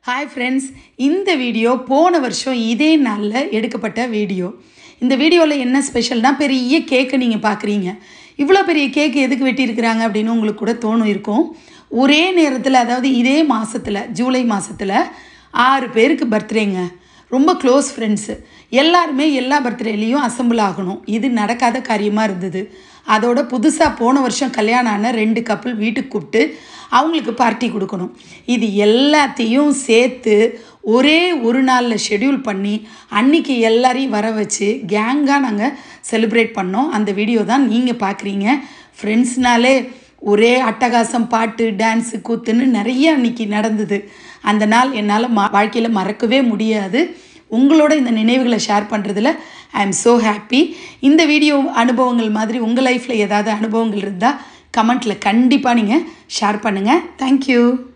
hi friends இந்த video போன வருஷம் இதே நாளில் எடுக்கப்பட்ட வீடியோ இந்த வீடியோவில் என்ன ஸ்பெஷல்னால் பெரிய கேக்கை நீங்கள் பார்க்குறீங்க இவ்வளோ பெரிய கேக்கு எதுக்கு வெட்டியிருக்கிறாங்க அப்படின்னு உங்களுக்கு கூட தோணும் இருக்கும் ஒரே நேரத்தில் அதாவது இதே மாதத்தில் ஜூலை மாதத்தில் ஆறு பேருக்கு பர்த்டேங்க ரொம்ப க்ளோஸ் ஃப்ரெண்ட்ஸு எல்லாருமே எல்லா பர்த்டேலையும் அசம்பிள் ஆகணும் இது நடக்காத காரியமாக இருந்தது அதோட புதுசாக போன வருஷம் கல்யாணம் ஆன ரெண்டு கப்பல் வீட்டுக்கு கூப்பிட்டு அவங்களுக்கு பார்ட்டி கொடுக்கணும் இது எல்லாத்தையும் சேர்த்து ஒரே ஒரு நாளில் ஷெட்யூல் பண்ணி அன்னைக்கு எல்லாரையும் வர வச்சு கேங்காக நாங்கள் செலிப்ரேட் பண்ணோம் அந்த வீடியோ தான் நீங்கள் பார்க்குறீங்க ஃப்ரெண்ட்ஸ்னாலே ஒரே அட்டகாசம் பாட்டு டான்ஸு கூத்துன்னு நிறைய அன்னைக்கு நடந்தது அந்த நாள் என்னால் மா வாழ்க்கையில் மறக்கவே முடியாது உங்களோட இந்த நினைவுகளை ஷேர் பண்ணுறதுல ஐ எம் ஸோ ஹாப்பி இந்த வீடியோ அனுபவங்கள் மாதிரி உங்கள் லைஃப்பில் ஏதாவது அனுபவங்கள் இருந்தால் கமெண்ட்டில் கண்டிப்பாக நீங்கள் ஷேர் பண்ணுங்கள் தேங்க்யூ